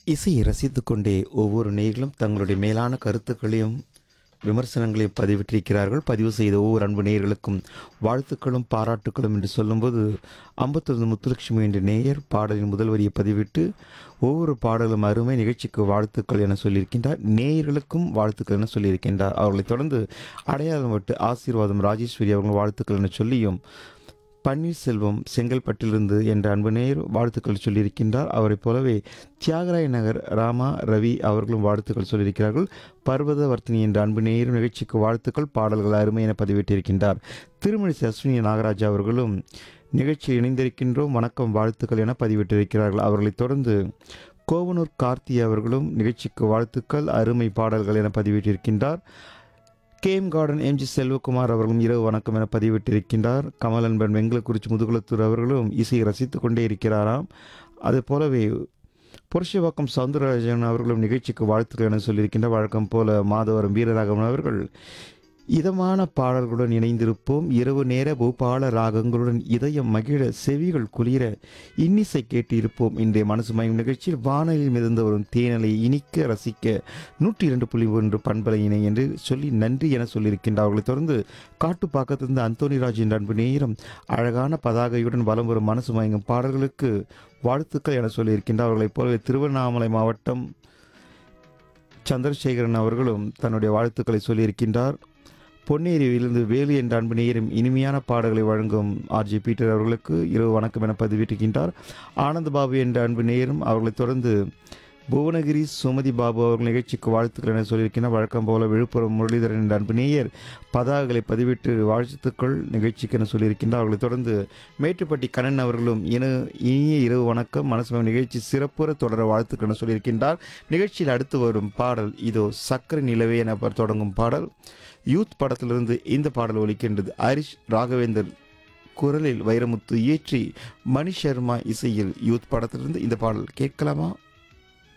இசையை ரசித்துக் கொண்டே ஒவ்வொரு நேயர்களும் தங்களுடைய மேலான கருத்துக்களையும் விமர்சனங்களையும் பதிவிட்டிருக்கிறார்கள் பதிவு செய்த ஒவ்வொரு அன்பு நேயர்களுக்கும் வாழ்த்துக்களும் பாராட்டுக்களும் என்று சொல்லும்போது அம்பத்தொரு முத்துலட்சுமி என்ற நேயர் பாடலின் முதல் வரியை பதிவிட்டு ஒவ்வொரு பாடலும் அருமை நிகழ்ச்சிக்கு வாழ்த்துக்கள் என சொல்லியிருக்கின்றார் நேயர்களுக்கும் வாழ்த்துக்கள் என சொல்லியிருக்கின்றார் அவர்களைத் தொடர்ந்து அடையாளம் விட்டு ஆசீர்வாதம் ராஜேஸ்வரி அவர்கள் வாழ்த்துக்கள் என சொல்லியும் பன்னீர்செல்வம் செங்கல்பட்டிலிருந்து என்ற அன்பு நேயர் வாழ்த்துக்கள் சொல்லியிருக்கின்றார் அவரைப் போலவே தியாகராய நகர் ராமா ரவி அவர்களும் வாழ்த்துக்கள் சொல்லியிருக்கிறார்கள் பர்வதவர்த்தினி என்ற அன்பு நேயரும் நிகழ்ச்சிக்கு வாழ்த்துக்கள் பாடல்கள் அருமை என பதிவிட்டிருக்கின்றார் திருமணி அஸ்வினி நாகராஜா அவர்களும் நிகழ்ச்சியில் இணைந்திருக்கின்றோம் வணக்கம் வாழ்த்துக்கள் என பதிவிட்டிருக்கிறார்கள் அவர்களைத் தொடர்ந்து கோவனூர் கார்த்தி அவர்களும் நிகழ்ச்சிக்கு வாழ்த்துக்கள் அருமை பாடல்கள் என பதிவிட்டிருக்கின்றார் கேம் கார்டன் எம்ஜி செல்வகுமார் அவர்களும் இரவு வணக்கம் என பதிவிட்டிருக்கின்றார் கமலன்பன் வெங்கலக்குறிச்சி முதுகுளத்தூர் அவர்களும் இசையை ரசித்துக் கொண்டே இருக்கிறாராம் அது போலவே புருஷவாக்கம் சவுந்தரராஜன் அவர்களும் நிகழ்ச்சிக்கு வாழ்த்துக்கள் என சொல்லியிருக்கின்ற வழக்கம் போல மாதவரம் வீரராகவன் அவர்கள் இதமான பாடல்களுடன் இணைந்திருப்போம் இரவு நேர பூபால ராகங்களுடன் இதயம் மகிழ செவிகள் குளிர இன்னிசை கேட்டு இருப்போம் இன்றைய மனசு மயம் நிகழ்ச்சியில் வானலில் மிதந்து வரும் தேனலை இனிக்க ரசிக்க நூற்றி இரண்டு புள்ளி ஒன்று பண்பலையினை என்று சொல்லி நன்றி என சொல்லியிருக்கின்றார் அவர்களைத் தொடர்ந்து காட்டுப்பாக்கத்திலிருந்து அந்தோனிராஜ் என்ற அன்பு நேரம் அழகான பதாகையுடன் வலம் வரும் மனசு மயங்கும் பாடல்களுக்கு வாழ்த்துக்கள் என சொல்லியிருக்கின்றார் அவர்களைப் போலவே திருவண்ணாமலை மாவட்டம் சந்திரசேகரன் அவர்களும் தன்னுடைய வாழ்த்துக்களை சொல்லியிருக்கின்றார் பொன்னேரியிலிருந்து வேலு என்ற அன்பு நேயரும் இனிமையான பாடல்களை வழங்கும் ஆர்ஜி பீட்டர் அவர்களுக்கு இரவு வணக்கம் என பதிவிட்டிருக்கின்றார் ஆனந்த் பாபு என்ற அன்பு நேயரும் அவர்களைத் தொடர்ந்து புவனகிரி சுமதி பாபு அவர்கள் நிகழ்ச்சிக்கு வாழ்த்துக்கள் என சொல்லியிருக்கின்ற வழக்கம் போல விழுப்புரம் முரளிதரன் என்ற அன்பு நேயர் பதாகளை பதிவிட்டு வாழ்த்துக்கள் நிகழ்ச்சிக்கு என சொல்லியிருக்கின்றார் அவர்களைத் தொடர்ந்து மேட்டுப்பட்டி கண்ணன் அவர்களும் இன இனிய இரவு வணக்கம் மனசு நிகழ்ச்சி சிறப்புற தொடர வாழ்த்துக்கள் என சொல்லியிருக்கின்றார் நிகழ்ச்சியில் அடுத்து வரும் பாடல் இதோ சக்கரை நிலவே என தொடங்கும் பாடல் யூத் படத்திலிருந்து இந்த பாடல் ஒலிக்கின்றது ஹரிஷ் ராகவேந்தர் குரலில் வைரமுத்து இயற்றி மணி சர்மா இசையில் யூத் படத்திலிருந்து இந்த பாடல் கேட்கலாமா